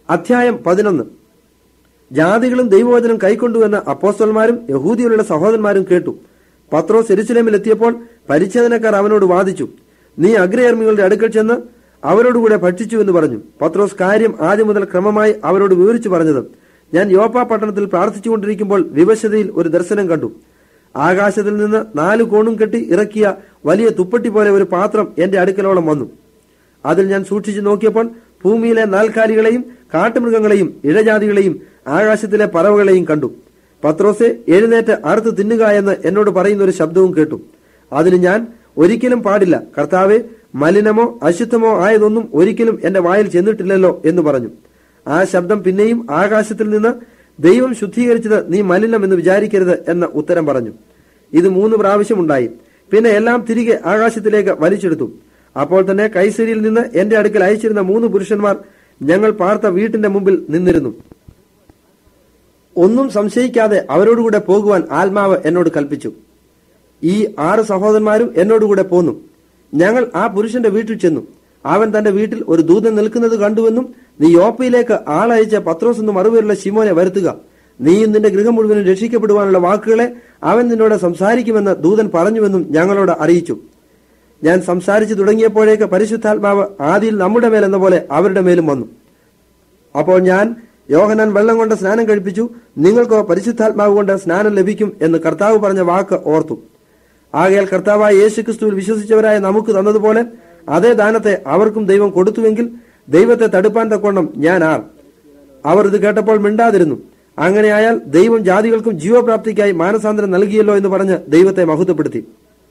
അധ്യായം പതിനൊന്ന് ജാതികളും ദൈവവചനം കൈക്കൊണ്ടുവെന്ന അപ്പോസ്തലന്മാരും യഹൂദികളുടെ സഹോദരന്മാരും കേട്ടു പത്രോസ് എരുസലേമിൽ എത്തിയപ്പോൾ പരിച്ഛേദനക്കാർ അവനോട് വാദിച്ചു നീ അഗ്രയർമ്മികളുടെ അടുക്കൽ ചെന്ന് അവരോടുകൂടെ ഭക്ഷിച്ചു എന്ന് പറഞ്ഞു പത്രോസ് കാര്യം ആദ്യം മുതൽ ക്രമമായി അവരോട് വിവരിച്ചു പറഞ്ഞത് ഞാൻ യോപ്പ പട്ടണത്തിൽ പ്രാർത്ഥിച്ചുകൊണ്ടിരിക്കുമ്പോൾ വിവശതയിൽ ഒരു ദർശനം കണ്ടു ആകാശത്തിൽ നിന്ന് നാല് കോണും കെട്ടി ഇറക്കിയ വലിയ തുപ്പട്ടി പോലെ ഒരു പാത്രം എന്റെ അടുക്കലോളം വന്നു അതിൽ ഞാൻ സൂക്ഷിച്ചു നോക്കിയപ്പോൾ ഭൂമിയിലെ നാൽക്കാലികളെയും കാട്ടുമൃഗങ്ങളെയും ഇഴജാതികളെയും ആകാശത്തിലെ പറവകളെയും കണ്ടു പത്രോസെ എഴുന്നേറ്റ് അറുത്ത് തിന്നുക എന്ന് എന്നോട് പറയുന്ന ഒരു ശബ്ദവും കേട്ടു അതിന് ഞാൻ ഒരിക്കലും പാടില്ല കർത്താവെ മലിനമോ അശുദ്ധമോ ആയതൊന്നും ഒരിക്കലും എന്റെ വായിൽ ചെന്നിട്ടില്ലല്ലോ എന്ന് പറഞ്ഞു ആ ശബ്ദം പിന്നെയും ആകാശത്തിൽ നിന്ന് ദൈവം ശുദ്ധീകരിച്ചത് നീ മലിനം എന്ന് വിചാരിക്കരുത് എന്ന ഉത്തരം പറഞ്ഞു ഇത് മൂന്ന് പ്രാവശ്യം ഉണ്ടായി പിന്നെ എല്ലാം തിരികെ ആകാശത്തിലേക്ക് വലിച്ചെടുത്തു അപ്പോൾ തന്നെ കൈസരിയിൽ നിന്ന് എന്റെ അടുക്കൽ അയച്ചിരുന്ന മൂന്ന് പുരുഷന്മാർ ഞങ്ങൾ പാർത്ത വീട്ടിന്റെ മുമ്പിൽ നിന്നിരുന്നു ഒന്നും സംശയിക്കാതെ അവരോടുകൂടെ പോകുവാൻ ആത്മാവ് എന്നോട് കൽപ്പിച്ചു ഈ ആറ് സഹോദരന്മാരും എന്നോടുകൂടെ പോന്നു ഞങ്ങൾ ആ പുരുഷന്റെ വീട്ടിൽ ചെന്നു അവൻ തന്റെ വീട്ടിൽ ഒരു ദൂതൻ നിൽക്കുന്നത് കണ്ടുവെന്നും നീ യോപ്പയിലേക്ക് ആളയച്ച പത്രോസ് എന്ന് മറുപേരുള്ള ശിമോനെ വരുത്തുക നീയും നിന്റെ ഗൃഹം മുഴുവനും രക്ഷിക്കപ്പെടുവാനുള്ള വാക്കുകളെ അവൻ നിന്നോട് സംസാരിക്കുമെന്ന് ദൂതൻ പറഞ്ഞുവെന്നും ഞങ്ങളോട് അറിയിച്ചു ഞാൻ സംസാരിച്ചു തുടങ്ങിയപ്പോഴേക്ക് പരിശുദ്ധാത്മാവ് ആദിയിൽ നമ്മുടെ മേലെന്ന പോലെ അവരുടെ മേലും വന്നു അപ്പോൾ ഞാൻ യോഹനാൻ വെള്ളം കൊണ്ട് സ്നാനം കഴിപ്പിച്ചു നിങ്ങൾക്കോ പരിശുദ്ധാത്മാവ് കൊണ്ട് സ്നാനം ലഭിക്കും എന്ന് കർത്താവ് പറഞ്ഞ വാക്ക് ഓർത്തു ആകയാൽ കർത്താവായ യേശുക്രിസ്തുവിൽ വിശ്വസിച്ചവരായ നമുക്ക് തന്നതുപോലെ അതേ ദാനത്തെ അവർക്കും ദൈവം കൊടുത്തുവെങ്കിൽ ദൈവത്തെ തടുപ്പാൻ തക്കോണം ഞാൻ ആർ അവർ ഇത് കേട്ടപ്പോൾ മിണ്ടാതിരുന്നു അങ്ങനെയായാൽ ദൈവം ജാതികൾക്കും ജീവപ്രാപ്തിക്കായി മാനസാന്തരം നൽകിയല്ലോ എന്ന് പറഞ്ഞ് ദൈവത്തെ മഹത്വപ്പെടുത്തി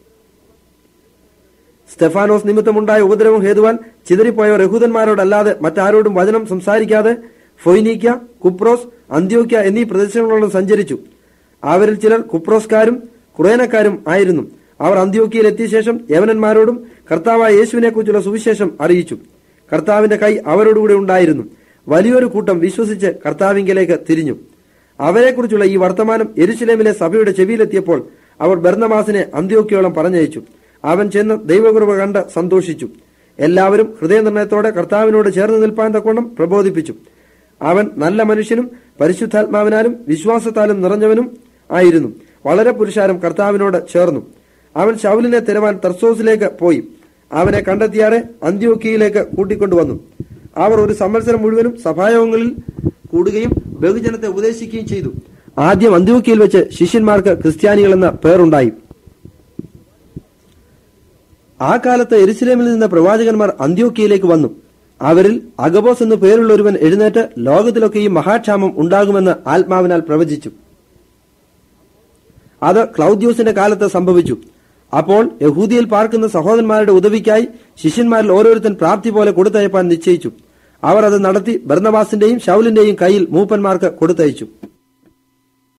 സ്തെഫാനോസ് നിമിത്തമുണ്ടായ ഉപദ്രവം ഹേതുവാൻ ചിതറിപ്പോയ യഹൂദന്മാരോടല്ലാതെ മറ്റാരോടും വചനം സംസാരിക്കാതെ ഫൊയ്നീക്ക കുപ്രോസ് അന്ത്യോക്യ എന്നീ പ്രദേശങ്ങളോട് സഞ്ചരിച്ചു അവരിൽ ചിലർ കുപ്രോസ്കാരും കുറേനക്കാരും ആയിരുന്നു അവർ അന്ത്യോക്യയിൽ എത്തിയ ശേഷം യവനന്മാരോടും കർത്താവായ യേശുവിനെ കുറിച്ചുള്ള സുവിശേഷം അറിയിച്ചു കർത്താവിന്റെ കൈ അവരോടുകൂടെ ഉണ്ടായിരുന്നു വലിയൊരു കൂട്ടം വിശ്വസിച്ച് കർത്താവിങ്കലേക്ക് തിരിഞ്ഞു അവരെക്കുറിച്ചുള്ള ഈ വർത്തമാനം എരുശലേമിലെ സഭയുടെ ചെവിയിലെത്തിയപ്പോൾ അവർ ബർന്നമാസിനെ അന്ത്യോക്യോളം പറഞ്ഞയച്ചു അവൻ ചെന്ന് ദൈവകൃപ കണ്ട് സന്തോഷിച്ചു എല്ലാവരും ഹൃദയനിർണയത്തോടെ കർത്താവിനോട് ചേർന്ന് നിൽപ്പാൻ തക്കോണം പ്രബോധിപ്പിച്ചു അവൻ നല്ല മനുഷ്യനും പരിശുദ്ധാത്മാവിനാലും വിശ്വാസത്താലും നിറഞ്ഞവനും ആയിരുന്നു വളരെ പുരുഷാരം കർത്താവിനോട് ചേർന്നു അവൻ ശൗലിനെ തിരവാൻ തർസോസിലേക്ക് പോയി അവനെ കണ്ടെത്തിയാറെ അന്ത്യോക്കിയിലേക്ക് കൂട്ടിക്കൊണ്ടുവന്നു അവർ ഒരു സംവത്സരം മുഴുവനും സഭായോഗങ്ങളിൽ കൂടുകയും ബഹുജനത്തെ ഉപദേശിക്കുകയും ചെയ്തു ആദ്യം അന്ത്യോക്കിയിൽ വെച്ച് ശിഷ്യന്മാർക്ക് ക്രിസ്ത്യാനികൾ എന്ന പേരുണ്ടായി ആ കാലത്ത് എരുസലേമിൽ നിന്ന് പ്രവാചകന്മാർ അന്ത്യോക്കിയയിലേക്ക് വന്നു അവരിൽ അഗബോസ് എന്ന് പേരുള്ള ഒരുവൻ എഴുന്നേറ്റ് ലോകത്തിലൊക്കെയും മഹാക്ഷാമം ഉണ്ടാകുമെന്ന് ആത്മാവിനാൽ പ്രവചിച്ചു അത് ക്ലൗദ്യോസിന്റെ കാലത്ത് സംഭവിച്ചു അപ്പോൾ യഹൂദിയിൽ പാർക്കുന്ന സഹോദരന്മാരുടെ ഉദവിക്കായി ശിഷ്യന്മാരിൽ ഓരോരുത്തൻ പ്രാപ്തി പോലെ കൊടുത്തയപ്പാൻ നിശ്ചയിച്ചു അവർ അത് നടത്തി ബർന്നവാസിന്റെയും ഷൗലിന്റെയും കയ്യിൽ മൂപ്പന്മാർക്ക് കൊടുത്തയച്ചു